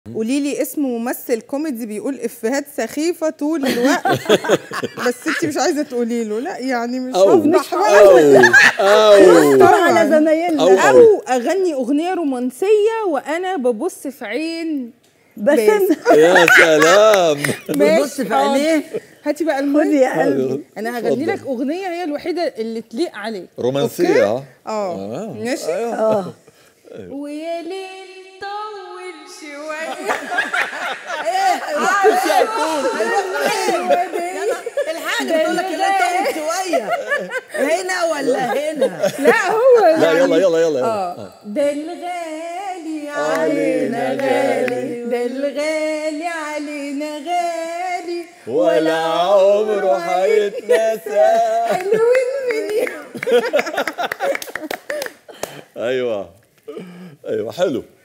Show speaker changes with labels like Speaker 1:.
Speaker 1: قولي لي اسم ممثل كوميدي بيقول افيهات سخيفه طول الوقت بس انت مش عايزه تقولي له لا يعني مش
Speaker 2: أو
Speaker 1: هفضح
Speaker 2: أو
Speaker 1: بقى.
Speaker 2: أو
Speaker 3: دور على زمايلنا
Speaker 2: أو-
Speaker 1: او اغني اغنيه رومانسيه وانا ببص في عين
Speaker 3: بس
Speaker 1: باسم.
Speaker 2: يا سلام
Speaker 1: ماشي
Speaker 4: في عينيه
Speaker 1: هاتي بقى
Speaker 3: خدي
Speaker 1: المايك
Speaker 3: يا قلبي
Speaker 1: انا هغني
Speaker 2: اتفضل.
Speaker 1: لك اغنيه هي الوحيده اللي تليق عليك
Speaker 2: رومانسية ها؟
Speaker 1: اه
Speaker 2: آه.
Speaker 1: ماشي
Speaker 3: اه
Speaker 1: ويا ليل طول شويه
Speaker 4: الحاجه بتقول لك لا تقعد شويه هنا ولا هنا
Speaker 1: لا هو
Speaker 2: لا
Speaker 1: يعني
Speaker 2: يلا يلا يلا يلا
Speaker 1: اه ده الغالي علينا غالي ده الغالي علينا غالي
Speaker 2: ولا عمره هيتنسى
Speaker 1: حلوين مني
Speaker 2: ايوه ايوه حلو